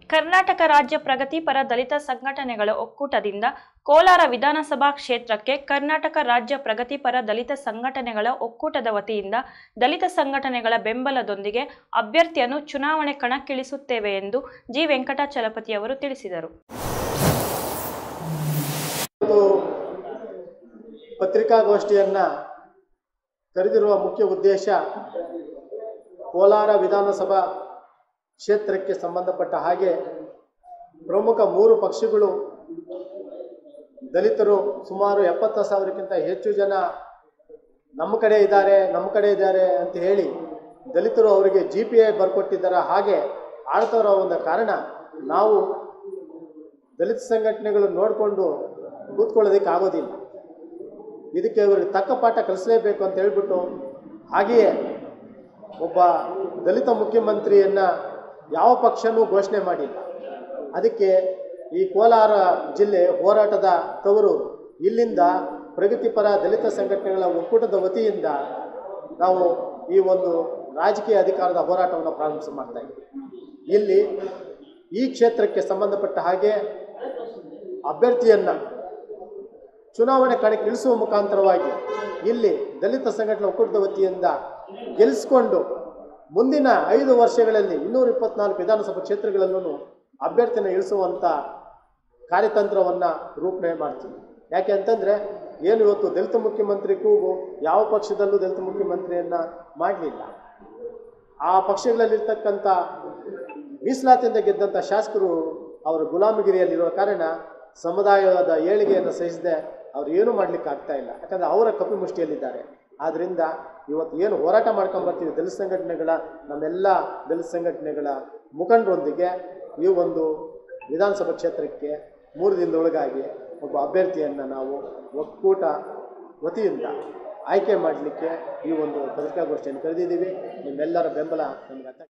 ಕರ್ನಾಟಕ ರಾಜ್ಯ ಪ್ರಗತಿಪರ ದಲಿತ ಸಂಘಟನೆಗಳ ಒಕ್ಕೂಟದಿಂದ ಕೋಲಾರ ವಿಧಾನಸಭಾ ಕ್ಷೇತ್ರಕ್ಕೆ ಕರ್ನಾಟಕ ರಾಜ್ಯ ಪ್ರಗತಿಪರ ದಲಿತ ಸಂಘಟನೆಗಳ ಒಕ್ಕೂಟದ ವತಿಯಿಂದ ದಲಿತ ಸಂಘಟನೆಗಳ ಬೆಂಬಲದೊಂದಿಗೆ ಅಭ್ಯರ್ಥಿಯನ್ನು ಚುನಾವಣೆ ಕಣಕ್ಕಿಳಿಸುತ್ತೇವೆ ಎಂದು ಜಿ ವೆಂಕಟಾಚಲಪತಿ ಅವರು ತಿಳಿಸಿದರು ಇವತ್ತು ಪತ್ರಿಕಾಗೋಷ್ಠಿಯನ್ನು ಕರೆದಿರುವ ಮುಖ್ಯ ಉದ್ದೇಶ ಕೋಲಾರ ವಿಧಾನಸಭಾ ಕ್ಷೇತ್ರಕ್ಕೆ ಸಂಬಂಧಪಟ್ಟ ಹಾಗೆ ಪ್ರಮುಖ ಮೂರು ಪಕ್ಷಗಳು ದಲಿತರು ಸುಮಾರು ಎಪ್ಪತ್ತು ಸಾವಿರಕ್ಕಿಂತ ಹೆಚ್ಚು ಜನ ನಮ್ಮ ಕಡೆ ಇದ್ದಾರೆ ನಮ್ಮ ಕಡೆ ಇದ್ದಾರೆ ಅಂತ ಹೇಳಿ ದಲಿತರು ಅವರಿಗೆ ಜಿ ಪಿ ಐ ಬರ್ಕೊಟ್ಟಿದ್ದಾರೆ ಹಾಗೆ ಆಳ್ತವರ ಒಂದು ಕಾರಣ ನಾವು ದಲಿತ ಸಂಘಟನೆಗಳು ನೋಡಿಕೊಂಡು ಕೂತ್ಕೊಳ್ಳೋದಕ್ಕೆ ಆಗೋದಿಲ್ಲ ಇದಕ್ಕೆ ಇವ್ರಿಗೆ ತಕ್ಕ ಪಾಠ ಕಲಿಸಲೇಬೇಕು ಅಂತ ಹೇಳ್ಬಿಟ್ಟು ಹಾಗೆಯೇ ಒಬ್ಬ ದಲಿತ ಮುಖ್ಯಮಂತ್ರಿಯನ್ನು ಯಾವ ಪಕ್ಷನೂ ಘೋಷಣೆ ಮಾಡಿಲ್ಲ ಅದಕ್ಕೆ ಈ ಕೋಲಾರ ಜಿಲ್ಲೆ ಹೋರಾಟದ ತವರೂರು ಇಲ್ಲಿಂದ ಪ್ರಗತಿಪರ ದಲಿತ ಸಂಘಟನೆಗಳ ಒಕ್ಕೂಟದ ವತಿಯಿಂದ ನಾವು ಈ ಒಂದು ರಾಜಕೀಯ ಅಧಿಕಾರದ ಹೋರಾಟವನ್ನು ಪ್ರಾರಂಭಿಸ ಮಾಡ್ತಾ ಇದ್ದೀವಿ ಇಲ್ಲಿ ಈ ಕ್ಷೇತ್ರಕ್ಕೆ ಸಂಬಂಧಪಟ್ಟ ಹಾಗೆ ಅಭ್ಯರ್ಥಿಯನ್ನು ಚುನಾವಣೆ ಕಣಕ್ಕೆ ಇಳಿಸುವ ಮುಖಾಂತರವಾಗಿ ಇಲ್ಲಿ ದಲಿತ ಸಂಘಟನೆ ಒಕ್ಕೂಟದ ವತಿಯಿಂದ ಗೆಲ್ಲಿಸ್ಕೊಂಡು ಮುಂದಿನ ಐದು ವರ್ಷಗಳಲ್ಲಿ ಇನ್ನೂರ ಇಪ್ಪತ್ನಾಲ್ಕು ವಿಧಾನಸಭಾ ಕ್ಷೇತ್ರಗಳಲ್ಲೂ ಅಭ್ಯರ್ಥಿನ ಇಳಿಸುವಂಥ ಕಾರ್ಯತಂತ್ರವನ್ನು ರೂಪಣೆ ಮಾಡ್ತೀವಿ ಯಾಕೆ ಅಂತಂದರೆ ಏನು ಇವತ್ತು ದಲಿತ ಮುಖ್ಯಮಂತ್ರಿ ಕೂಗು ಯಾವ ಪಕ್ಷದಲ್ಲೂ ದಲಿತ ಮುಖ್ಯಮಂತ್ರಿಯನ್ನು ಮಾಡಲಿಲ್ಲ ಆ ಪಕ್ಷಗಳಲ್ಲಿರ್ತಕ್ಕಂಥ ಮೀಸಲಾತಿಯಿಂದ ಗೆದ್ದಂಥ ಶಾಸಕರು ಅವರ ಗುಲಾಮಗಿರಿಯಲ್ಲಿರುವ ಕಾರಣ ಸಮುದಾಯದ ಏಳಿಗೆಯನ್ನು ಸಹಿಸದೆ ಅವ್ರು ಏನೂ ಮಾಡ್ಲಿಕ್ಕೆ ಆಗ್ತಾ ಇಲ್ಲ ಯಾಕಂದರೆ ಅವರ ಕಪಿಮುಷ್ಟಿಯಲ್ಲಿದ್ದಾರೆ ಆದ್ದರಿಂದ ಇವತ್ತು ಏನು ಹೋರಾಟ ಮಾಡ್ಕೊಂಬರ್ತೀವಿ ದಲಿತ ಸಂಘಟನೆಗಳ ನಮ್ಮೆಲ್ಲ ದಲಿತ ಸಂಘಟನೆಗಳ ಮುಖಂಡರೊಂದಿಗೆ ಈ ಒಂದು ವಿಧಾನಸಭಾ ಕ್ಷೇತ್ರಕ್ಕೆ ಮೂರು ದಿನದೊಳಗಾಗಿ ಒಬ್ಬ ಅಭ್ಯರ್ಥಿಯನ್ನು ನಾವು ಒಕ್ಕೂಟ ವತಿಯಿಂದ ಆಯ್ಕೆ ಮಾಡಲಿಕ್ಕೆ ಈ ಒಂದು ಪತ್ರಿಕಾಗೋಷ್ಠಿಯನ್ನು ಕರೆದಿದ್ದೀವಿ ನಿಮ್ಮೆಲ್ಲರ ಬೆಂಬಲ ನಮಗೆ